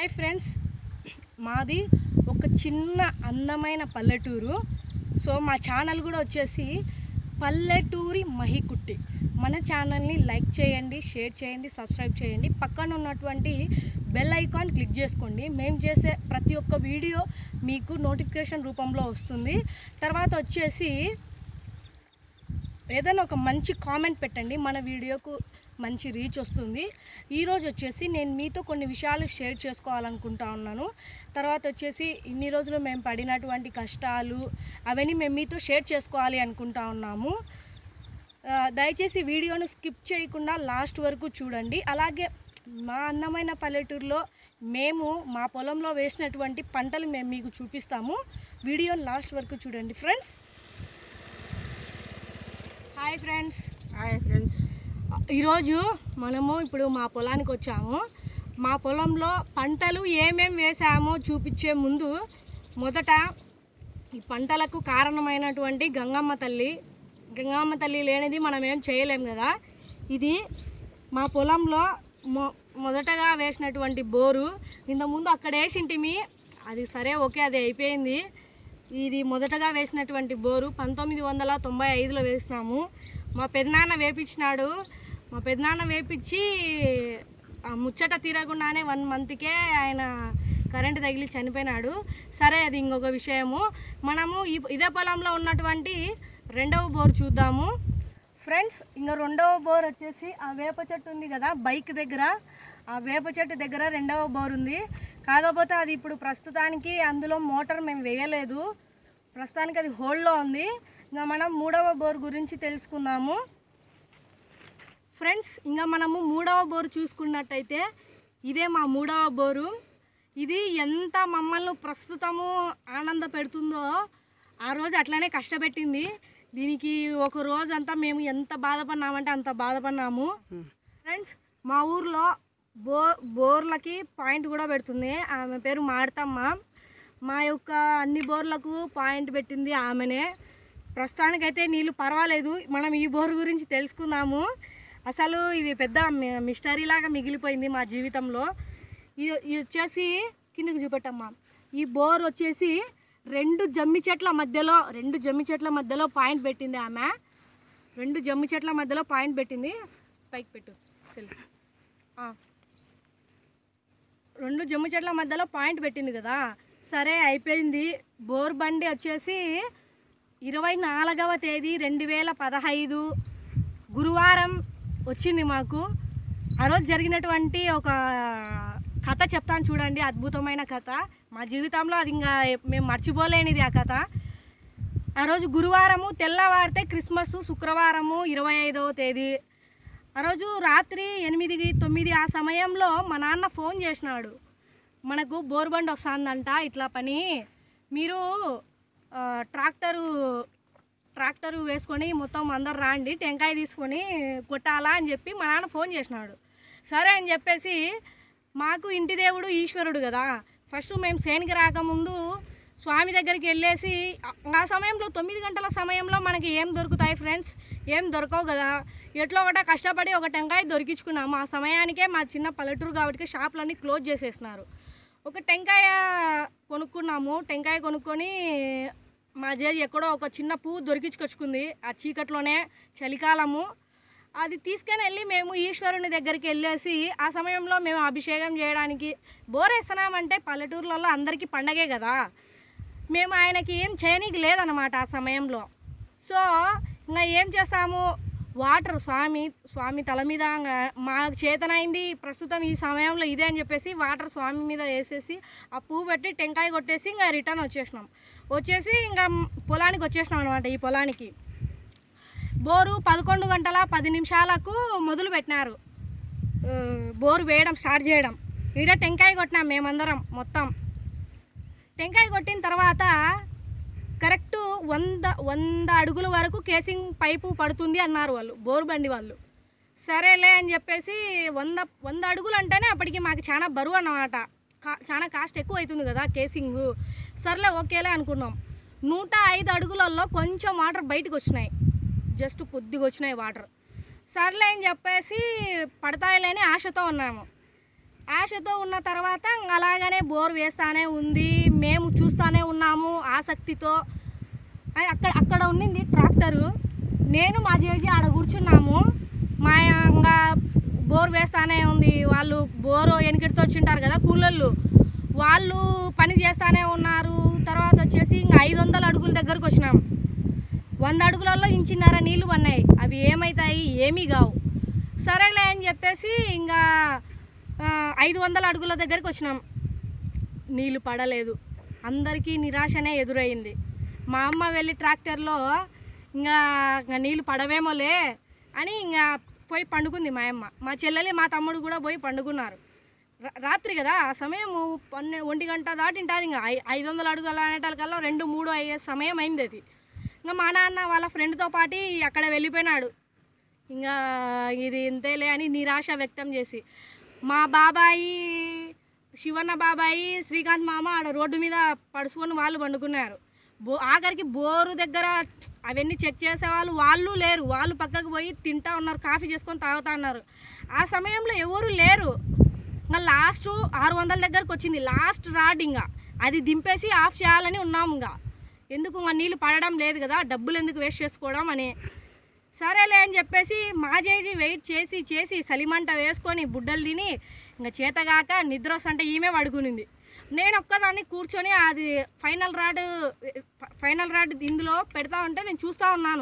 Hi friends మాది ఒక చిన్న అందమైన పల్లెటూరు సో మా ఛానల్ కూడా వచ్చేసి పల్లెటూరి మహికుట్టి మన ఛానల్ని లైక్ చేయండి షేర్ చేయండి సబ్స్క్రైబ్ చేయండి పక్కన ఉన్నటువంటి బెల్ ఐకాన్ క్లిక్ చేసుకోండి మేము చేసే ప్రతి ఒక్క వీడియో మీకు నోటిఫికేషన్ రూపంలో వస్తుంది తర్వాత వచ్చేసి ఏదైనా ఒక మంచి కామెంట్ పెట్టండి మన వీడియోకు మంచి రీచ్ వస్తుంది ఈరోజు వచ్చేసి నేను మీతో కొన్ని విషయాలు షేర్ చేసుకోవాలనుకుంటా ఉన్నాను తర్వాత వచ్చేసి ఇన్ని రోజులు మేము పడినటువంటి కష్టాలు అవన్నీ మేము మీతో షేర్ చేసుకోవాలి అనుకుంటా ఉన్నాము ఆ, దయచేసి వీడియోను స్కిప్ చేయకుండా లాస్ట్ వరకు చూడండి అలాగే మా అందమైన పల్లెటూరులో మేము మా పొలంలో వేసినటువంటి పంటలు మేము మీకు చూపిస్తాము వీడియోని లాస్ట్ వరకు చూడండి friends hi friends hi friends ఈరోజు మనము ఇప్పుడు మా పొలానికి వచ్చాము మా పొలంలో పంటలు ఏమేం వేసామో చూపించే ముందు మొదట ఈ పంటలకు కారణమైనటువంటి గంగమ్మ తల్లి గంగమ్మ తల్లి లేనిది మనం ఏం చేయలేం కదా ఇది మా పొలంలో మొ మొదటగా వేసినటువంటి బోరు ఇంతకుముందు అక్కడ వేసింటిమి అది సరే ఓకే అది అయిపోయింది ఇది మొదటగా వేసినటువంటి బోరు పంతొమ్మిది వందల తొంభై ఐదులో వేసినాము మా పెదనాన్న వేపించినాడు మా పెదనాన్న వేపించి ఆ ముచ్చట తీరకుండానే వన్ మంత్కే ఆయన కరెంటు తగిలి చనిపోయినాడు సరే అది ఇంకొక విషయము మనము ఈ ఇదే పొలంలో ఉన్నటువంటి రెండవ బోర్ చూద్దాము ఫ్రెండ్స్ ఇంకా రెండవ బోర్ వచ్చేసి ఆ వేప చెట్టు ఉంది కదా బైక్ దగ్గర ఆ వేప చెట్టు దగ్గర రెండవ బోర్ ఉంది కాకపోతే అది ఇప్పుడు ప్రస్తుతానికి అందులో మోటార్ మేము వేయలేదు ప్రస్తుతానికి అది హోల్డ్లో ఉంది ఇంకా మనం మూడవ బోర్ గురించి తెలుసుకుందాము ఫ్రెండ్స్ ఇంకా మనము మూడవ బోరు చూసుకున్నట్టయితే ఇదే మా మూడవ బోరు ఇది ఎంత మమ్మల్ని ప్రస్తుతము ఆనంద పెడుతుందో ఆ రోజు అట్లనే కష్టపెట్టింది దీనికి ఒక రోజంతా మేము ఎంత బాధపడినామంటే అంత బాధపడినాము ఫ్రెండ్స్ మా ఊర్లో బో బోర్లకి పాయింట్ కూడా పెడుతుంది ఆమె పేరు మాడతమ్మ మా యొక్క అన్ని బోర్లకు పాయింట్ పెట్టింది ఆమెనే ప్రస్తుతానికైతే నీళ్ళు పర్వాలేదు మనం ఈ బోర్ గురించి తెలుసుకుందాము అసలు ఇది పెద్ద మి- మిస్టరీ లాగా మిగిలిపోయింది మా జీవితంలో ఇది ఇది వచ్చేసి కిందకి చూపెట్టమ్మా ఈ బోర్ వచ్చేసి రెండు జమ్మి చెట్ల మధ్యలో రెండు జమ్మి చెట్ల మధ్యలో పాయింట్ పెట్టింది ఆమె రెండు జమ్మి చెట్ల మధ్యలో పాయింట్ పెట్టింది పైకి పెట్టు సెల్ ఆ. రెండు జమ్ము చెట్ల మధ్యలో పాయింట్ పెట్టింది కదా సరే అయిపోయింది బోర్ బండి వచ్చేసి ఇరవై నాలుగవ తేదీ రెండు వేల పదహైదు గురువారం వచ్చింది మాకు ఆ రోజు జరిగినటువంటి ఒక కథ చెప్తాను చూడండి అద్భుతమైన కథ మా జీవితంలో అది ఇంకా మేము మర్చిపోలేనిది ఆ కథ ఆ రోజు గురువారము తెల్లవారితే క్రిస్మస్ శుక్రవారము ఇరవై ఐదవ తేదీ ఆ రోజు రాత్రి ఎనిమిది తొమ్మిది ఆ సమయంలో మా నాన్న ఫోన్ చేసినాడు మనకు బోర్బండ్ వస్తుందంట ఇట్లా పని మీరు ఆ, ట్రాక్టరు ట్రాక్టరు వేసుకొని మొత్తం అందరు రాండి టెంకాయ తీసుకొని కొట్టాలా అని చెప్పి మా నాన్న ఫోన్ చేసినాడు సరే అని చెప్పేసి మాకు ఇంటి దేవుడు ఈశ్వరుడు కదా ఫస్ట్ మేము సేనికి రాకముందు స్వామి దగ్గరికి వెళ్ళేసి ఆ- ఆ సమయంలో తొమ్మిది గంటల సమయంలో మనకి ఏం దొరుకుతాయి ఫ్రెండ్స్ ఏం దొరకవు కదా ఎట్లా ఒకట కష్టపడి ఒక టెంకాయ దొరికించుకున్నాము ఆ సమయానికే మా చిన్న పల్లెటూరు కాబట్టి షాపులన్నీ క్లోజ్ చేసేసినారు ఒక టెంకాయ కొనుక్కున్నాము టెంకాయ కొనుక్కొని మా జేజి ఎక్కడో ఒక చిన్న పువ్వు దొరికించుకొచ్చుకుంది ఆ చీకట్లోనే చలికాలము అది తీసుకొని వెళ్ళి మేము ఈశ్వరుని దగ్గరికి వెళ్ళేసి ఆ సమయంలో మేము అభిషేకం చేయడానికి బోరేస్తున్నామంటే పల్లెటూర్లలో అందరికీ పండగే కదా మేము ఆయనకి ఏం చేయనీకి లేదనమాట ఆ సమయంలో సో ఇంకా ఏం చేస్తాము వాటర్ స్వామి స్వామి తల మీద ఇంకా మా చేతనైంది ప్రస్తుతం ఈ సమయంలో ఇదే అని చెప్పేసి వాటర్ స్వామి మీద వేసేసి ఆ పువ్వు పెట్టి టెంకాయ కొట్టేసి ఇంకా రిటర్న్ వచ్చేసినాం వచ్చేసి ఇంకా పొలానికి వచ్చేసినాం అనమాట ఈ పొలానికి బోరు పదకొండు గంటల పది నిమిషాలకు మొదలు పెట్టినారు ఆ, బోరు వేయడం స్టార్ట్ చేయడం ఈడ టెంకాయ కొట్టినాం మేమందరం మొత్తం టెంకాయ కొట్టిన తర్వాత కరెక్ట్ వంద వంద అడుగుల వరకు కేసింగ్ పైపు పడుతుంది అన్నారు వాళ్ళు బోరు బండి వాళ్ళు సరేలే అని చెప్పేసి వంద వంద అడుగులు అంటేనే అప్పటికి మాకు చాలా బరువు అన్నమాట కా చాలా కాస్ట్ ఎక్కువ అవుతుంది కదా కేసింగ్ సర్లే ఓకేలే అనుకున్నాం నూట ఐదు అడుగులలో కొంచెం వాటర్ బయటకు వచ్చినాయి జస్ట్ కొద్దిగా వచ్చినాయి వాటర్ సర్లే అని చెప్పేసి పడతాయిలేని ఆశతో ఉన్నాము ఆశతో ఉన్న తర్వాత ఇంక అలాగనే బోర్ వేస్తానే ఉంది మేము చూస్తానే ఉన్నాము ఆసక్తితో అది అక్కడ అక్కడ ఉండింది ట్రాక్టరు నేను మా జేజీ ఆడ కూర్చున్నాము మా ఇంకా బోర్ వేస్తానే ఉంది వాళ్ళు బోరు వెనకటితో వచ్చింటారు కదా కూలోళ్ళు వాళ్ళు పని చేస్తానే ఉన్నారు తర్వాత వచ్చేసి ఇంకా ఐదు వందల అడుగుల దగ్గరకు వచ్చినాం వంద అడుగులలో ఇంచిన్నర నీళ్లు పన్నాయి అవి ఏమవుతాయి ఏమీ కావు సరేలే అని చెప్పేసి ఇంకా ఆ, ఐదు వందల అడుగుల దగ్గరికి వచ్చినాం నీళ్లు పడలేదు అందరికీ నిరాశనే ఎదురైంది మా అమ్మ వెళ్ళి ట్రాక్టర్లో ఇంకా ఇంకా నీళ్ళు పడవేమోలే అని ఇంకా పోయి పండుకుంది మా అమ్మ మా చెల్లెలి మా తమ్ముడు కూడా పోయి పండుకున్నారు రా- రాత్రి కదా ఆ సమయం పన్నె ఒంటి గంట దాటింటుంది ఇంకా ఐ- ఐదు వందల అడుగులు అనేటానికల్లా రెండు మూడు అయ్యే సమయం అయింది అది ఇంకా మా నాన్న వాళ్ళ ఫ్రెండ్తో పాటు అక్కడ వెళ్ళిపోయినాడు ఇంకా ఇది ఇంతేలే అని నిరాశ వ్యక్తం చేసి మా బాబాయి శివన్న బాబాయి శ్రీకాంత్ మామ ఆడ రోడ్డు మీద పడుచుకొని వాళ్ళు పండుకున్నారు బో ఆఖరికి బోరు దగ్గర అవన్నీ చెక్ చేసేవాళ్ళు వాళ్ళు లేరు వాళ్ళు పక్కకు పోయి తింటా ఉన్నారు కాఫీ చేసుకొని తాగుతా ఉన్నారు ఆ సమయంలో ఎవరు లేరు ఇంకా లాస్ట్ ఆరు వందల దగ్గరకు వచ్చింది లాస్ట్ రాడ్ ఇంకా అది దింపేసి ఆఫ్ చేయాలని ఉన్నాము ఇంకా ఎందుకు ఇంకా నీళ్ళు పడడం లేదు కదా డబ్బులు ఎందుకు వేస్ట్ చేసుకోవడం అని సరేలే అని చెప్పేసి మా జేజీ వెయిట్ చేసి చేసి సలిమంట వేసుకొని బుడ్డలు తిని ఇంకా చేతగాక నిద్ర వస్తుంటే ఈమె పడుకునింది నేను ఒక్కదాన్ని కూర్చొని అది ఫైనల్ రాడ్ ఫైనల్ రాడ్ ఇందులో పెడతా ఉంటే నేను చూస్తూ ఉన్నాను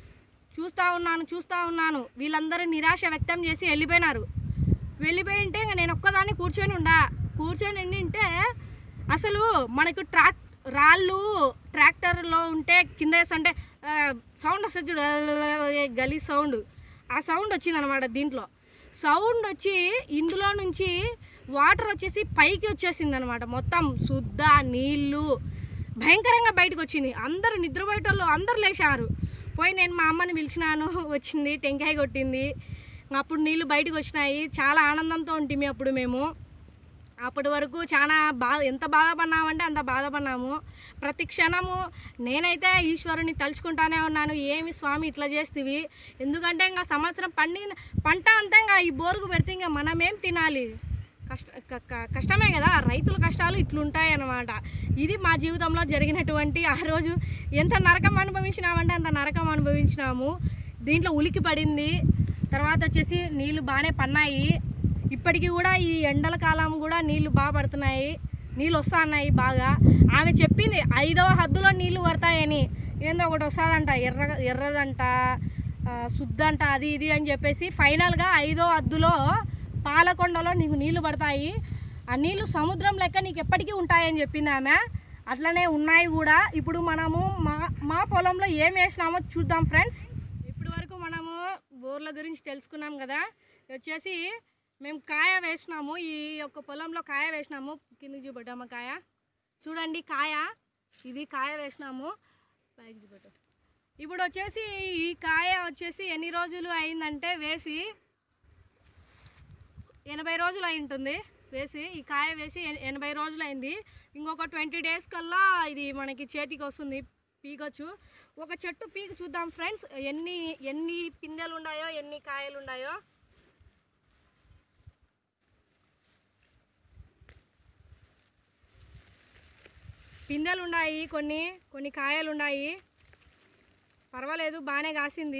చూస్తూ ఉన్నాను చూస్తూ ఉన్నాను వీళ్ళందరూ నిరాశ వ్యక్తం చేసి వెళ్ళిపోయినారు వెళ్ళిపోయి ఉంటే ఇంకా నేను ఒక్కదాన్ని కూర్చొని ఉండా కూర్చొని ఉంటే అసలు మనకు ట్రాక్ రాళ్ళు ట్రాక్టర్లో ఉంటే కింద వేస్తుంటే సౌండ్ వస్తుంది చూడు గలీ సౌండ్ ఆ సౌండ్ వచ్చింది అనమాట దీంట్లో సౌండ్ వచ్చి ఇందులో నుంచి వాటర్ వచ్చేసి పైకి వచ్చేసింది అనమాట మొత్తం శుద్ధ నీళ్ళు భయంకరంగా బయటకు వచ్చింది అందరూ నిద్రపోయేటోళ్ళు అందరూ లేచారు పోయి నేను మా అమ్మని పిలిచినాను వచ్చింది టెంకాయ కొట్టింది అప్పుడు నీళ్ళు బయటకు వచ్చినాయి చాలా ఆనందంతో ఉంటుంది అప్పుడు మేము అప్పటి వరకు చాలా బాధ ఎంత బాధపడినామంటే అంత బాధపడినాము ప్రతి క్షణము నేనైతే ఈశ్వరుని తలుచుకుంటానే ఉన్నాను ఏమి స్వామి ఇట్లా చేస్తేవి ఎందుకంటే ఇంకా సంవత్సరం పండిన పంట అంతా ఇంకా ఈ బోరుకు పెడితే ఇంకా మనమేం తినాలి కష్ట క- క- కష్టమే కదా రైతుల కష్టాలు ఇట్లుంటాయి అన్నమాట ఇది మా జీవితంలో జరిగినటువంటి ఆ రోజు ఎంత నరకం అనుభవించినామంటే అంత నరకం అనుభవించినాము దీంట్లో ఉలికి పడింది తర్వాత వచ్చేసి నీళ్ళు బాగానే పన్నాయి ఇప్పటికీ కూడా ఈ ఎండల కాలం కూడా నీళ్లు బాగా పడుతున్నాయి నీళ్ళు వస్తా ఉన్నాయి బాగా ఆమె చెప్పింది ఐదవ హద్దులో నీళ్లు పడతాయని ఏందో ఒకటి వస్తుందంట ఎర్ర ఎర్రదంట ఆ, శుద్ధంట అది ఇది అని చెప్పేసి ఫైనల్గా ఐదో హద్దులో పాలకొండలో నీకు నీళ్లు పడతాయి ఆ నీళ్లు సముద్రం లెక్క నీకు ఎప్పటికీ ఉంటాయని చెప్పింది ఆమె అట్లనే ఉన్నాయి కూడా ఇప్పుడు మనము మా మా పొలంలో ఏం వేసినామో చూద్దాం ఫ్రెండ్స్ ఇప్పటి వరకు మనము బోర్ల గురించి తెలుసుకున్నాం కదా ఇది వచ్చేసి మేము కాయ వేసినాము ఈ యొక్క పొలంలో కాయ వేసినాము కిందకి చూపెట్టామా కాయ చూడండి కాయ ఇది కాయ వేసినాము పైకి చూపెట్టు ఇప్పుడు వచ్చేసి ఈ కాయ వచ్చేసి ఎన్ని రోజులు అయిందంటే వేసి ఎనభై రోజులు అయి ఉంటుంది వేసి ఈ కాయ వేసి ఎన- ఎనభై రోజులు అయింది ఇంకొక ట్వంటీ డేస్ కల్లా ఇది మనకి చేతికి వస్తుంది పీకొచ్చు ఒక చెట్టు పీకి చూద్దాం ఫ్రెండ్స్ ఎన్ని ఎన్ని పిందెలు ఉన్నాయో ఎన్ని కాయలు ఉన్నాయో పిందెలు ఉన్నాయి కొన్ని కొన్ని కాయలు ఉన్నాయి పర్వాలేదు బాగానే కాసింది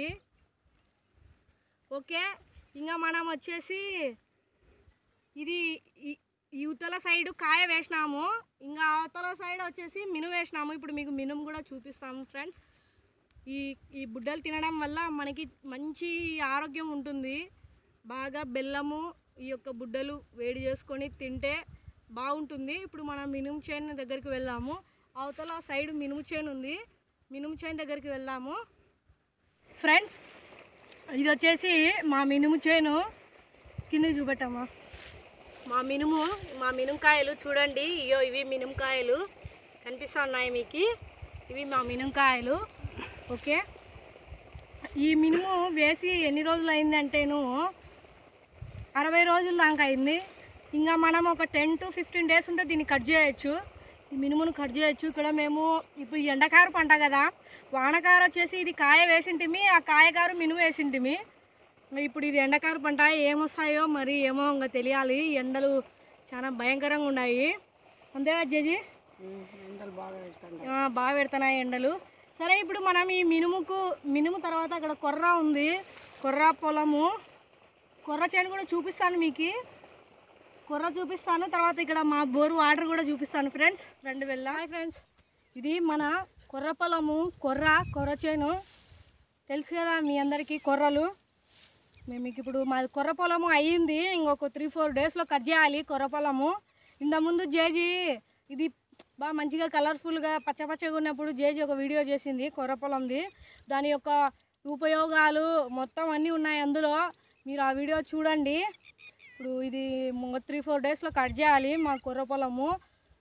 ఓకే ఇంకా మనం వచ్చేసి ఇది ఈ- ఈ ఉత్తల సైడ్ కాయ వేసినాము ఇంకా అవతల సైడ్ వచ్చేసి మినుము వేసినాము ఇప్పుడు మీకు మినుము కూడా చూపిస్తాము ఫ్రెండ్స్ ఈ ఈ బుడ్డలు తినడం వల్ల మనకి మంచి ఆరోగ్యం ఉంటుంది బాగా బెల్లము ఈ యొక్క బుడ్డలు వేడి చేసుకొని తింటే బాగుంటుంది ఇప్పుడు మనం మినుము చేను దగ్గరికి వెళ్దాము అవతల సైడ్ మినుము చేను ఉంది మినుము చేను దగ్గరికి వెళ్దాము ఫ్రెండ్స్ ఇది వచ్చేసి మా మినుము చేను కింద చూపెట్టమ్మా మా మినుము మా మినుముకాయలు చూడండి ఇయో ఇవి మినుముకాయలు కనిపిస్తూ ఉన్నాయి మీకు ఇవి మా మినుముకాయలు ఓకే ఈ మినుము వేసి ఎన్ని రోజులు అయిందంటేను అరవై రోజుల దాకా అయింది ఇంకా మనం ఒక టెన్ టు ఫిఫ్టీన్ డేస్ ఉంటే దీన్ని కట్ చేయొచ్చు ఈ మినుమును కట్ చేయొచ్చు ఇక్కడ మేము ఇప్పుడు ఈ ఎండకారు పంట కదా వానకారు వచ్చేసి ఇది కాయ వేసింటిమి ఆ కాయకారు మినుము వేసింటిమి మరి ఇప్పుడు ఇది ఎండాకాలం పంట ఏమొస్తాయో మరి ఏమో ఇంకా తెలియాలి ఎండలు చాలా భయంకరంగా ఉన్నాయి అంతేనా జేజీ ఎండలు బాగా పెడతాను ఆ, బాగా పెడుతున్నాయి ఎండలు సరే ఇప్పుడు మనం ఈ మినుముకు మినుము తర్వాత అక్కడ కొర్ర ఉంది కొర్ర పొలము కొర్ర చేను కూడా చూపిస్తాను మీకు కొర్ర చూపిస్తాను తర్వాత ఇక్కడ మా బోరు వాటర్ కూడా చూపిస్తాను ఫ్రెండ్స్ రెండు వెళ్ళా హాయ్ ఫ్రెండ్స్ ఇది మన కొర్ర పొలము కొర్ర కొర్ర చేను తెలుసు కదా మీ అందరికీ కొర్రలు మేము మీకు ఇప్పుడు మాది కొర్ర పొలము అయ్యింది ఇంకొక త్రీ ఫోర్ డేస్లో కట్ చేయాలి కొర్ర పొలము ఇంతకుముందు జేజీ ఇది బాగా మంచిగా కలర్ఫుల్గా పచ్చ పచ్చగా ఉన్నప్పుడు జేజీ ఒక వీడియో చేసింది కొర్ర పొలంది దాని యొక్క ఉపయోగాలు మొత్తం అన్నీ ఉన్నాయి అందులో మీరు ఆ వీడియో చూడండి ఇప్పుడు ఇది త్రీ ఫోర్ డేస్లో కట్ చేయాలి మా కొర్ర పొలము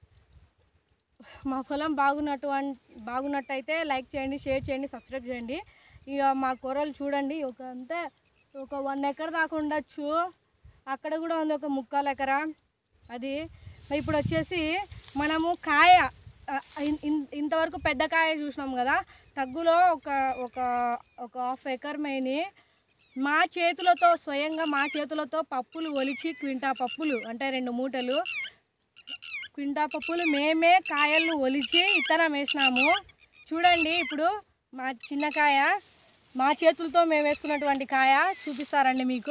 మా పొలం బాగున్నట్టు అన్ బాగున్నట్టయితే లైక్ చేయండి షేర్ చేయండి సబ్స్క్రైబ్ చేయండి ఇక మా కూరలు చూడండి ఒక అంతే ఒక వన్ ఎకర్ దాకా ఉండొచ్చు అక్కడ కూడా ఉంది ఒక ముక్కాలు ఎకరా అది మరి ఇప్పుడు వచ్చేసి మనము కాయ ఆ, ఇన్- ఇన్- ఇంతవరకు పెద్ద కాయ చూసినాం కదా తగ్గులో ఒక ఒక ఒక హాఫ్ ఎకర్ మైని మా చేతులతో స్వయంగా మా చేతులతో పప్పులు ఒలిచి క్వింటా పప్పులు అంటే రెండు మూటలు క్వింటా పప్పులు మేమే కాయలు ఒలిచి ఇత్తనం వేసినాము చూడండి ఇప్పుడు మా చిన్న కాయ మా చేతులతో మేము వేసుకున్నటువంటి కాయ చూపిస్తారండి మీకు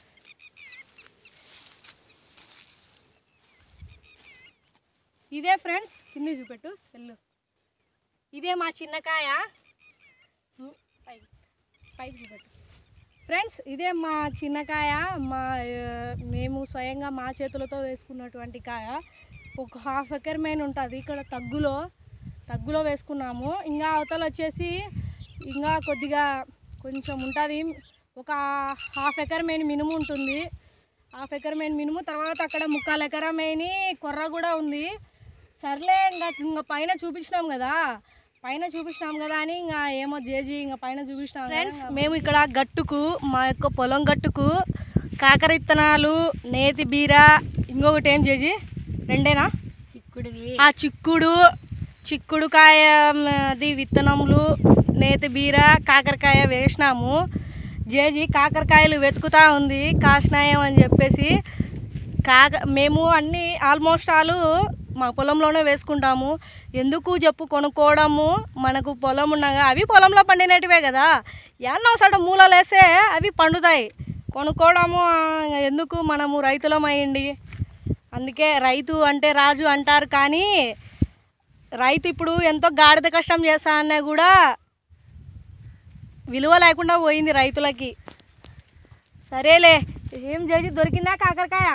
ఇదే ఫ్రెండ్స్ కింది చూపెట్టు సెల్లు ఇదే మా చిన్న కాయ ఉ, పైకి పైకి చూపెట్టు ఫ్రెండ్స్ ఇదే మా చిన్న కాయ మా ఆ, మేము స్వయంగా మా చేతులతో వేసుకున్నటువంటి కాయ ఒక హాఫ్ ఎకర్ మెయిన్ ఉంటుంది ఇక్కడ తగ్గులో తగ్గులో వేసుకున్నాము ఇంకా అవతల వచ్చేసి ఇంకా కొద్దిగా కొంచెం ఉంటుంది ఒక హాఫ్ ఎకర్ మెయిన్ మినుము ఉంటుంది హాఫ్ ఎకర్ మెయిన్ మినుము తర్వాత అక్కడ ముక్కాలు ఎకర మెయిన్ కొర్ర కూడా ఉంది సర్లే ఇంకా ఇంకా పైన చూపించినాం కదా పైన చూపించినాం కదా అని ఇంకా ఏమో జేజీ ఇంకా పైన చూపించినాం ఫ్రెండ్స్ మేము ఇక్కడ గట్టుకు మా యొక్క పొలం గట్టుకు కాకర ఇత్తనాలు నేతి బీర ఇంకొకటి ఏం జేజీ రెండేనా చిక్కుడివి ఆ చిక్కుడు చిక్కుడుకాయ మ్, అది విత్తనములు నేతి బీర కాకరకాయ వేసినాము జేజీ కాకరకాయలు వెతుకుతా ఉంది కాసినాయం అని చెప్పేసి కాక మేము అన్నీ ఆల్మోస్ట్ ఆల్ మా పొలంలోనే వేసుకుంటాము ఎందుకు చెప్పు కొనుక్కోవడము మనకు పొలం ఉండగా అవి పొలంలో పండినటివే కదా ఎన్నో సడ మూలలు వేస్తే అవి పండుతాయి కొనుక్కోవడము ఆ, ఎందుకు మనము రైతులం అయ్యండి అందుకే రైతు అంటే రాజు అంటారు కానీ రైతు ఇప్పుడు ఎంతో గాడిద కష్టం చేస్తా అన్నా కూడా విలువ లేకుండా పోయింది రైతులకి సరేలే ఏం చేసి దొరికిందా కాకరకాయ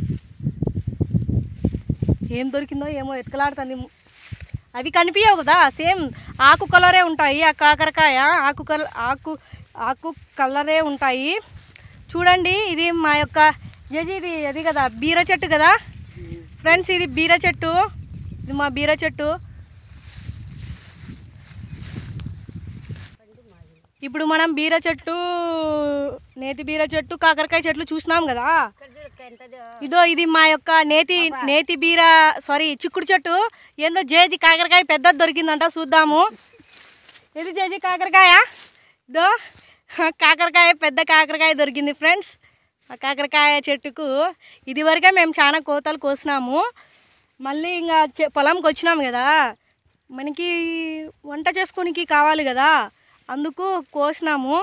ఏం దొరికిందో ఏమో ఎత్కలాడుతుంది అవి కనిపించవు కదా సేమ్ ఆకు కలరే ఉంటాయి ఆ కాకరకాయ ఆకు కల ఆకు ఆకు కలరే ఉంటాయి చూడండి ఇది మా యొక్క జేజీ ఇది అది కదా బీర చెట్టు కదా ఫ్రెండ్స్ ఇది బీర చెట్టు ఇది మా బీర చెట్టు ఇప్పుడు మనం బీర చెట్టు నేతి బీర చెట్టు కాకరకాయ చెట్లు చూసినాం కదా ఇదో ఇది మా యొక్క నేతి నేతి బీర సారీ చిక్కుడు చెట్టు ఏందో జేజీ కాకరకాయ పెద్దది దొరికిందంట చూద్దాము ఇది జేజీ కాకరకాయ ఇదో కాకరకాయ పెద్ద కాకరకాయ దొరికింది ఫ్రెండ్స్ ఆ కాకరకాయ చెట్టుకు ఇది వరకే మేము చాలా కోతలు కోసినాము మళ్ళీ ఇంకా చె- పొలంకి వచ్చినాం కదా మనకి వంట చేసుకోనికి కావాలి కదా అందుకు కోసినాము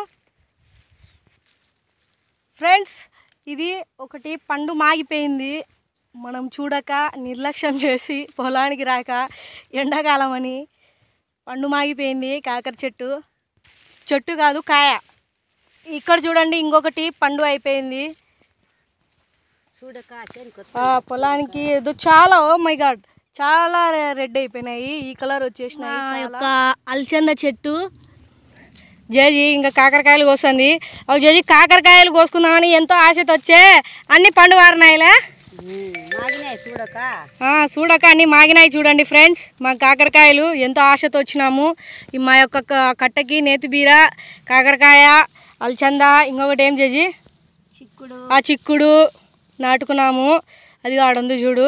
ఫ్రెండ్స్ ఇది ఒకటి పండు మాగిపోయింది మనం చూడక నిర్లక్ష్యం చేసి పొలానికి రాక ఎండాకాలం అని పండు మాగిపోయింది కాకర చెట్టు చెట్టు కాదు కాయ ఇక్కడ చూడండి ఇంకొకటి పండు అయిపోయింది చూడక చేనుకు ఆ పొలానికి ఏదో చాలా ఓ మై గాడ్ చాలా రెడ్ అయిపోయినాయి ఈ కలర్ వచ్చేసినాయి మా యొక్క అల్చంద చెట్టు జేజీ ఇంకా కాకరకాయలు కోస్తుంది ఒక జేజీ కాకరకాయలు కోసుకుందామని ఎంతో ఆశతో వచ్చే అన్ని పండు వారినాయిలే మాగినాయి చూడక ఆ, చూడక అన్ని మాగినాయి చూడండి ఫ్రెండ్స్ మా కాకరకాయలు ఎంతో ఆశతో వచ్చినాము ఈ మా యొక్క క- కట్టకి నేతి బీర కాకరకాయ అల్చంద ఇంకొకటి ఏం చేసి చిక్కుడు ఆ చిక్కుడు నాటుకున్నాము అది ఆడుంది చూడు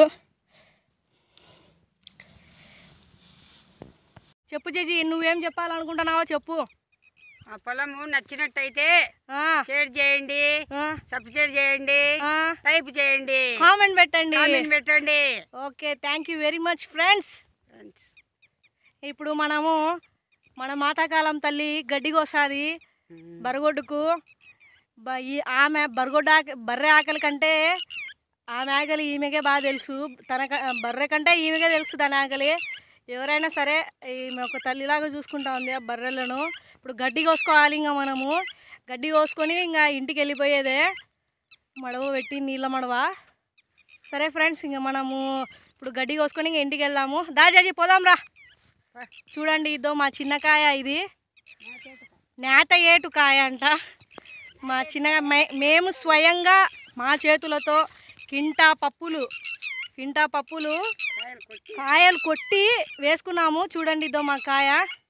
చెప్పు చేజీ నువ్వేం చెప్పాలనుకుంటున్నావో చెప్పు ఆ పొలము నచ్చినట్టయితే ఆ, షేర్ చేయండి ఆ, సబ్స్క్రైబ్ చేయండి ఆ. టైప్ చేయండి కామెంట్ పెట్టండి కామెంట్ పెట్టండి okay thank you very much friends ఇప్పుడు మనము మన మాతాకాలం తల్లి గడ్డి కోసాది బరగొడ్డుకు బ- ఈ ఆమె బరగొడ్డ ఆక- బర్రె ఆకలి కంటే ఆమె ఆకలి ఈమెకే బాగా తెలుసు తన క- బర్రె కంటే ఈమెకే తెలుసు తన ఆకలి ఎవరైనా సరే ఈమె ఒక తల్లిలాగా చూసుకుంటా ఉంది ఆ బర్రెలను ఇప్పుడు గడ్డి కోసుకోవాలి ఇంకా మనము గడ్డి కోసుకొని ఇంకా ఇంటికి వెళ్ళిపోయేదే మడవ పెట్టి నీళ్ళ మడవ సరే ఫ్రెండ్స్ ఇంకా మనము ఇప్పుడు గడ్డి కోసుకొని ఇంక ఇంటికి వెళ్దాము దాజాజీ పోదాం రా చూడండి ఇదో మా చిన్న కాయ ఇది నేత ఏటు కాయ అంట మా చిన్న మే- మేము స్వయంగా మా చేతులతో కింటా పప్పులు కింటా పప్పులు కాయలు కొట్టి వేసుకున్నాము చూడండి ఇదో మా కాయ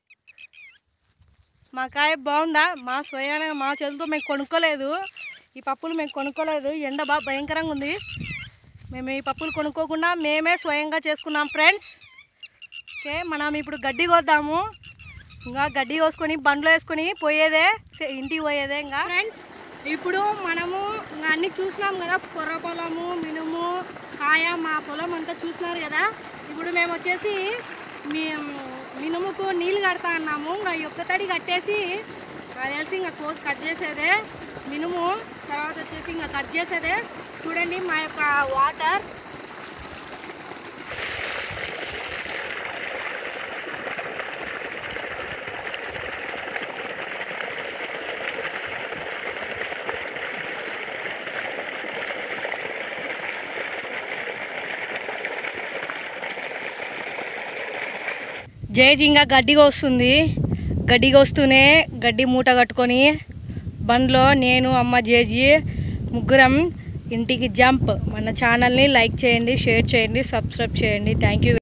మా కాయ బాగుందా మా స్వయంగా మా చేతులతో మేము కొనుక్కోలేదు ఈ పప్పులు మేము కొనుక్కోలేదు ఎండ బాగా భయంకరంగా ఉంది మేము ఈ పప్పులు కొనుక్కోకుండా మేమే స్వయంగా చేసుకున్నాం ఫ్రెండ్స్ ఓకే మనం ఇప్పుడు గడ్డి కోద్దాము ఇంకా గడ్డి కోసుకొని బండ్లో వేసుకొని పోయేదే సే- ఇంటికి పోయేదే ఇంకా ఫ్రెండ్స్ ఇప్పుడు మనము ఇంకా అన్ని చూసినాం కదా కొర్ర పొలము మినుము కాయ మా పొలం అంతా చూసినారు కదా ఇప్పుడు మేము వచ్చేసి మీ మినుముకు నీళ్ళు కడతా అన్నాము ఇంకా ఈ ఒక్క తడి కట్టేసి నాకు తెలిసి ఇంకా కోసి కట్ చేసేదే మినుము తర్వాత వచ్చేసి ఇంకా కట్ చేసేదే చూడండి మా యొక్క వాటర్ జేజీ ఇంకా గడ్డి కోస్తుంది గడ్డి కోస్తూనే గడ్డి మూట కట్టుకొని బండ్లో నేను అమ్మ జేజీ ముగ్గురం ఇంటికి జంప్ మన ఛానల్ని లైక్ చేయండి షేర్ చేయండి సబ్స్క్రైబ్ చేయండి థ్యాంక్ యూ